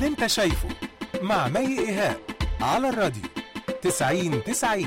اللي انت شايفه مع مي ايهاب على الراديو 90 90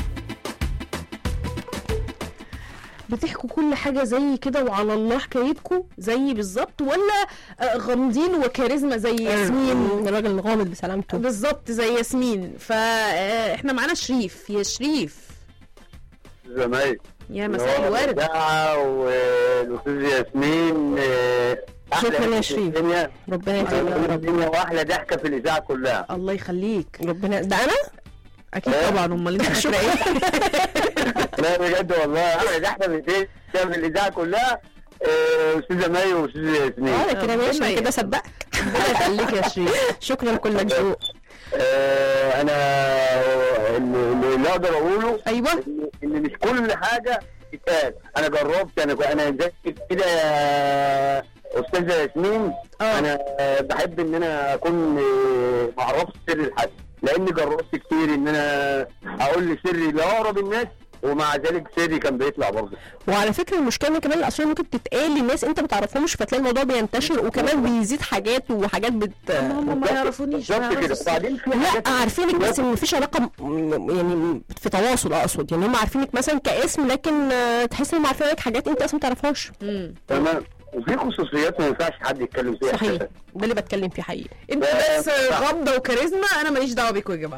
بتحكوا كل حاجة زي كده وعلى الله حكايتكم زي بالظبط ولا آه، غامضين وكاريزما زي ياسمين الراجل غامض بسلامته بالظبط زي ياسمين فاحنا معانا شريف يا شريف زمايل يا مساء الورد والاستاذ ياسمين آه، أحلى شكراً يا ضحكة في شريف. الدنيا ربنا يكرمك يا رب الدنيا واحلى ضحكه في الاذاعه كلها الله يخليك ربنا ده انا اكيد إيه؟ طبعا امال انت فاكره ايه لا بجد والله احلى ضحكه في الدنيا في الاذاعه كلها آه، استاذه مي واستاذ ياسمين اه كده ماشي ربنا أنا كده ي- صدقك ربنا يخليك يا شريف شكرا كلك ذوق آه، انا اللي اللي اقدر اقوله ايوه ان إن مش كل حاجه تتقال انا جربت انا انا زي كده يا استاذه ياسمين اه. انا بحب ان انا اكون آه، ما اعرفش سر لحد لاني جربت كتير ان انا اقول سري لاقرب الناس ومع ذلك سري كان بيطلع برضه وعلى فكره المشكله ان كمان الاسرار ممكن تتقال لناس انت ما تعرفهمش فتلاقي الموضوع بينتشر وكمان بيزيد حاجات وحاجات بت هم ما يعرفونيش ما بالظبط كده يعرفوش. وبعدين في لا حاجات عارفينك بس ان مفيش علاقه م- م- يعني في تواصل اقصد يعني هم عارفينك مثلا كاسم لكن آه، تحس انهم عارفينك حاجات انت اصلا ما تعرفهاش مم. تمام وفي خصوصيات ما ينفعش حد يتكلم فيها صحيح ده اللي بتكلم فيه حقيقي انت لا، بس صح. غامضه وكاريزما انا ماليش دعوه بيكم يا جماعه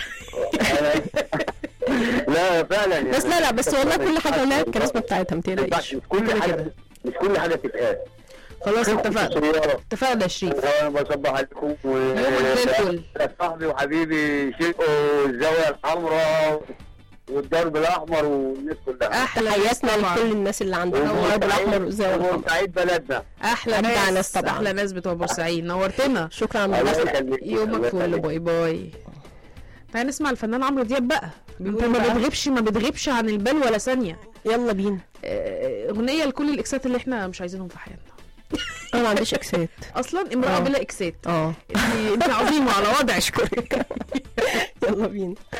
لا فعلا يعني. بس لا لا بس والله كل حاجه لها الكاريزما بتاعتها ما ما ينفعش. تقلقيش مش كل كده حاجه كده. مش كل حاجه تتقال خلاص في اتفقنا خصوصيات. اتفقنا يا شريف وانا بصبح عليكم و يومك زي الفل. صاحبي وحبيبي شيكو الزاويه الحمراء والدرب الاحمر والناس كلها احلى تحياتنا ناس طبعا لكل الناس اللي عندهم الغرب الاحمر والزاويه الحمراء وبورسعيد بلدنا احلى أجدع ناس ناس طبعا. احلى ناس بتوع بورسعيد نورتنا شكرا على الله المداخله يخليك الله يومك فل يخليك. باي باي تعالى نسمع الفنان عمرو دياب بقى بيقول ما بقى. بتغيبش ما بتغيبش عن البال ولا ثانيه يلا بينا آه، اغنيه لكل الاكسات اللي احنا مش عايزينهم في حياتنا انا ما عنديش اكسات اصلا امراه آه. بلا اكسات اه انت انت عظيمه على وضع اشكرك يلا بينا